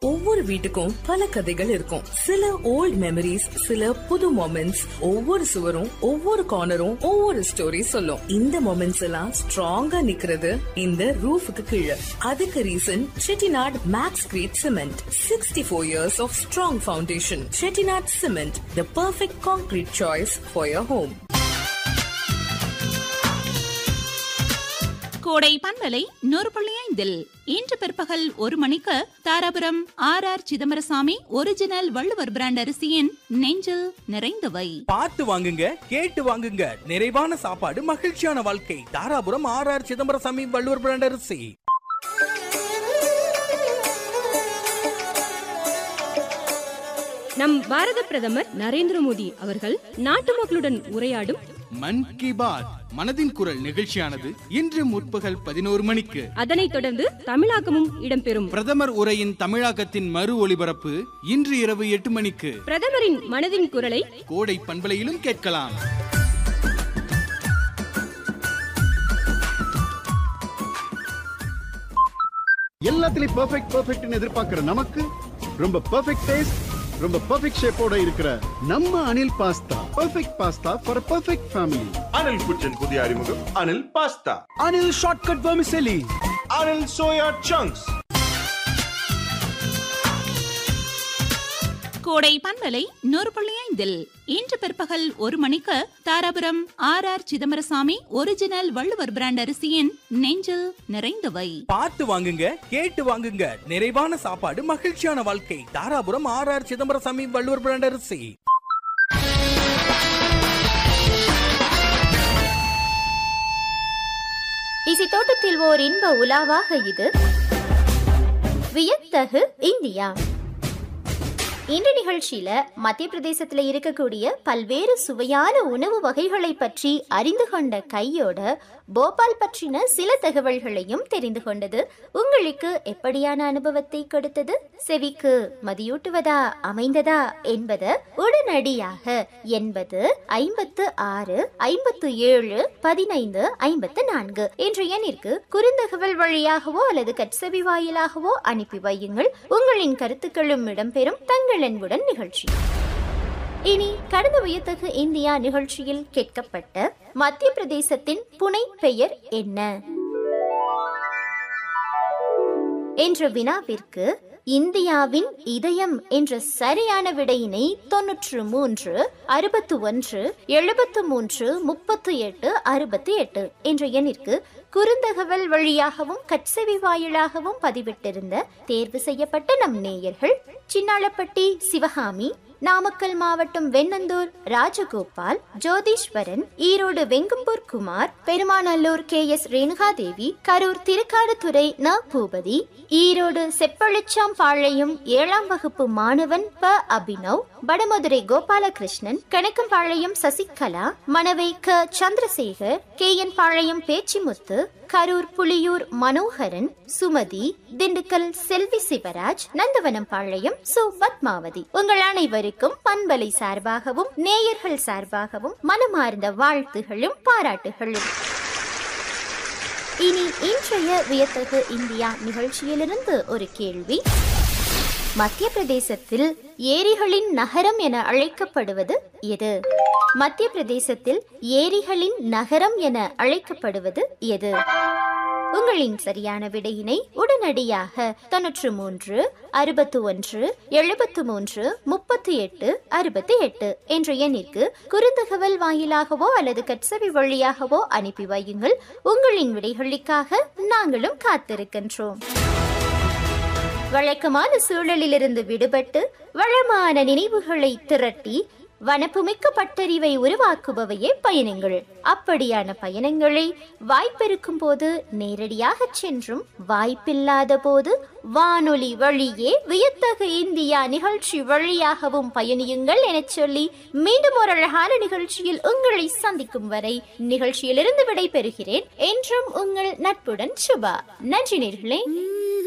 ஒவ்வொரு வீட்டுக்கும் பல கதைகள் இருக்கும் சில ஓல்ட் மெமரிஸ் சில புது மொமெண்ட்ஸ் ஒவ்வொரு சுவரும் ஒவ்வொரு கார்னரும் ஒவ்வொரு ஸ்டோரி சொல்லும் இந்த மொமெண்ட்ஸ் எல்லாம் ஸ்ட்ராங்கா நிக்கிறது இந்த ரூஃபுக்கு கீழே அதுக்கு reason Chettinad Max Crete cement sixty four years of strong foundation Chettinad cement the perfect concrete choice for your home Kodai பண்பலை நூறு புள்ளி ஐந்தில் இன்று பிற்பகல் ஒரு மணிக்கு Dharapuram R R Chidambarasamy original Valluvar brand அரிசியின் நெஞ்சில் நிறைந்தவை பார்த்து வாங்குங்க கேட்டு வாங்குங்க நிறைவான சாப்பாடு மகிழ்ச்சியான வாழ்க்கை Dharapuram R R Chidambarasamy Valluvar brand அரிசி நம் பாரத பிரதமர் நரேந்திர மோடி அவர்கள் நாட்டு மக்களுடன் உரையாடும் மன் கி பாத் மனதின் குரல் நிகழ்ச்சியானது இன்று முற்பகல் பதினோரு மணிக்கு அதனைத் தொடர்ந்து தமிழாக்கமும் இடம்பெறும் பிரதமர் உரையின் தமிழாக்கத்தின் மறு ஒளிபரப்பு இன்று இரவு எட்டு மணிக்கு பிரதமரின் மனதின் குரலை கோடை பண்பலையிலும் கேட்கலாம் எல்லாத்துலயும் பெர்ஃபெக்ட் பெர்ஃபெக்ட்னு எதிர்பார்க்கிற நமக்கு ரொம்ப பெர்ஃபெக்ட் டேஸ்ட் ரொம்ப பெர்ஃபெக்ட் ஷேப்போட இருக்கிற நம்ம Anil pasta perfect pasta for perfect family Anil കുച്ചൻ പുതിയ അറിമുഖം Anil pasta Anil shortcut vermicelli Anil soya chunks Kodai பண்பலை நூறு புள்ளி ஐந்தில் இன்று பிற்பகல் ஒரு மணிக்கு Dharapuram R R Chidambarasamy original Valluvar brand அரிசியின் நெஞ்சில் நிறைந்தவை பார்த்து வாங்குங்க கேட்டு வாங்குங்க நிறைவான சாப்பாடு மகிழ்ச்சியான வாழ்க்கை Dharapuram R R Chidambarasamy Valluvar brand அரிசி இசை தோட்டத்தில் ஓர் இன்ப உலாவாக இது வியத்தகு இந்தியா இந்த நிகழ்ச்சியில மத்திய பிரதேசத்துல இருக்கக்கூடிய பல்வேறு சுவையான உணவு வகைகளை பற்றி அறிந்து கொண்ட கையோட போபால் பற்றின சில தகவல்களையும் தெரிந்து கொண்டது உங்களுக்கு எப்படியான அனுபவத்தை கொடுத்தது செவிக்கு மதியூட்டுவதா அமைந்ததா என்பது உடனடியாக எண்பது ஐம்பத்து ஆறு ஐம்பத்து ஏழு பதினைந்து ஐம்பத்து நான்கு என்ற எண்ணிற்கு குறுந்தகவல் வழியாகவோ அல்லது கட்செவி வாயிலாகவோ அனுப்பி வையுங்கள் உங்களின் கருத்துக்களும் இடம்பெறும் தங்கள் அன்புடன் நிகழ்ச்சி இனி கடந்த வியத்தகு இந்தியா நிகழ்ச்சியில் கேட்கப்பட்ட மத்திய பிரதேசத்தின் புனை பெயர் என்ன என்ற வினாவிற்கு இந்தியாவின் இதயம் என்ற சரியான விடையினை தொன்னூற்று மூன்று அறுபத்து ஒன்று எழுபத்து மூன்று முப்பத்து எட்டு அறுபத்தி எட்டு என்ற எண்ணிற்கு குறுந்தகவல் வழியாகவும் கட்செவி வாயிலாகவும் பதிவிட்டிருந்த தேர்வு செய்யப்பட்ட நம் நேயர்கள் சின்னாளப்பட்டி சிவகாமி நாமக்கல் மாவட்டம் வெண்ணந்தூர் ராஜகோபால் ஜோதீஸ்வரன் ஈரோடு வெங்கம்பூர் குமார் பெருமாநல்லூர் கே எஸ் ரேணுகாதேவி கரூர் திருக்காடுதுறை ந பூபதி ஈரோடு செப்பழிச்சாம் பாளையம் ஏழாம் வகுப்பு மாணவன் ப அபினவ் வடமதுரை கோபாலகிருஷ்ணன் கணக்கம்பாளையம் சசிகலா மணவை க சந்திரசேகர் கே என் பாளையம் பேச்சிமுத்து கரூர் புலியூர் மனோகரன் சுமதி திண்டுக்கல் செல்வி சிவராஜ் நந்தவனம் பாளையம் சு பத்மாவதி உங்கள் அனைவருக்கும் பண்பலை சார்பாகவும் நேயர்கள் சார்பாகவும் மனமார்ந்த வாழ்த்துகளும் பாராட்டுகளும் இனி இன்றைய வியத்தகு இந்தியா நிகழ்ச்சியிலிருந்து ஒரு கேள்வி மத்திய பிரதேசத்தில் ஏரிகளின் நகரம் என அழைக்கப்படுவது எது மத்திய பிரதேசத்தில் ஏரிகளின் நகரம் என அழைக்கப்படுவது எது உங்களின் சரியான விடையினை உடனடியாக தொன்னூற்று மூன்று அறுபத்து ஒன்று எழுபத்து மூன்று முப்பத்தி எட்டு அறுபத்தி எட்டு என்ற எண்ணிற்கு குறுந்தகவல் வாயிலாகவோ அல்லது கட்சவி வழியாகவோ அனுப்பி வையுங்கள் உங்களின் விடைகளுக்காக நாங்களும் காத்திருக்கின்றோம் வழக்கமான சூழலிலிருந்து விடுபட்டு வளமான நினைவுகளை திரட்டி வனப்புமிக்க பட்டறிவை உருவாக்குபவையே பயணங்கள் அப்படியான பயணங்களை வாய்ப்பிருக்கும் போது நேரடியாக சென்றும் வாய்ப்பில்லாத போது வானொலி வழியே வியத்தகு இந்தியா நிகழ்ச்சி வழியாகவும் பயணியுங்கள் எனச் சொல்லி மீண்டும் ஒரு அழகான நிகழ்ச்சியில் உங்களை சந்திக்கும் வரை நிகழ்ச்சியிலிருந்து விடை பெறுகிறேன் என்றும் உங்கள் நட்புடன் சுபா நன்றி நேர்களே